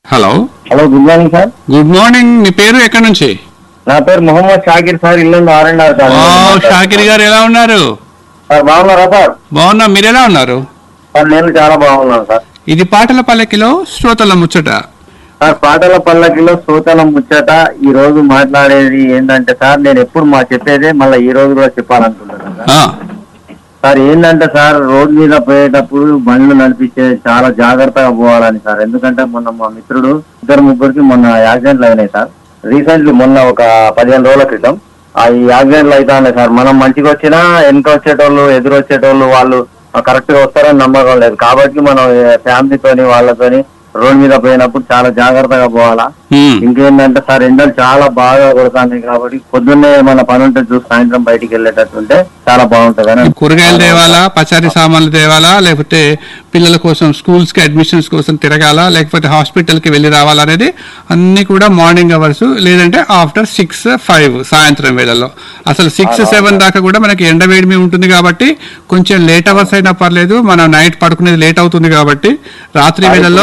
Hello hello good morning sir good morning మీ పేరు ఎక్కడి నుంచి నా పేరు మొహమ్మద్ షాకిర్ సార్ ఇల్లు R and R O Shakir గారు ఎలా ఉన్నారు సార్ బాగున్నారా సార్ బాగున్నా మీరు ఎలా ఉన్నారు సార్ నేను చాలా బాగున్నాను సార్ ఇది పాటల పల్లకిలో శ్రోతల ముచ్చట సార్ పాటల పల్లకిలో శ్రోతల ముచ్చట ఈ రోజు మాట్లాడేది ఏంటంటే సార్ నేను ఎప్పుడు మా చెప్పేదే మళ్ళీ ఈ రోజు కూడా చెప్పాలనుకుంటున్నాను సార్. ఆ, సార్ ఏంటంటే సార్ రోడ్ మీద పోయేటప్పుడు బండ్లు నడిపించే చాలా జాగ్రత్తగా పోవాలని సార్ ఎందుకంటే మొన్న మా మిత్రుడు ఇద్దరు ముగ్గురికి మొన్న యాక్సిడెంట్లు అయినాయి సార్ రీసెంట్లీ మొన్న ఒక పదిహేను రోజుల క్రితం ఆ ఈ యాక్సిడెంట్లు అయితే సార్ మనం మంచిగా వచ్చినా వెనక వచ్చేటోళ్ళు ఎదురు వచ్చేటోళ్ళు వాళ్ళు కరెక్ట్ గా వస్తారని నమ్మకం లేదు కాబట్టి మనం ఫ్యామిలీతోని వాళ్ళతోని రోడ్ మీద పోయినప్పుడు చాలా జాగ్రత్తగా పోవాలా ఉమ్. ఇంకేంటంటే సార్ ఎండలు చాలా బాగా కొడుతున్నాయి కాబట్టి పొద్దున్నే మన పని ఉంటే చూసి సాయంత్రం బయటికి వెళ్ళేటట్టుంటే చాలా బాగుంటుంది అని కూరగాయలు తేవాలా పచారీ సామాన్లు తేవాలా లేకపోతే పిల్లల కోసం స్కూల్స్ కి అడ్మిషన్స్ కోసం తిరగాలా లేకపోతే హాస్పిటల్ కి వెళ్ళి రావాలా అనేది అన్ని కూడా మార్నింగ్ అవర్స్ లేదంటే ఆఫ్టర్ సిక్స్ ఫైవ్ సాయంత్రం వేళల్లో అసలు సిక్స్ సెవెన్ దాకా కూడా మనకి ఎండ వేడిమి ఉంటుంది కాబట్టి కొంచెం లేట్ అవర్స్ అయినా పర్లేదు మనం నైట్ పడుకునేది లేట్ అవుతుంది కాబట్టి రాత్రి వేళల్లో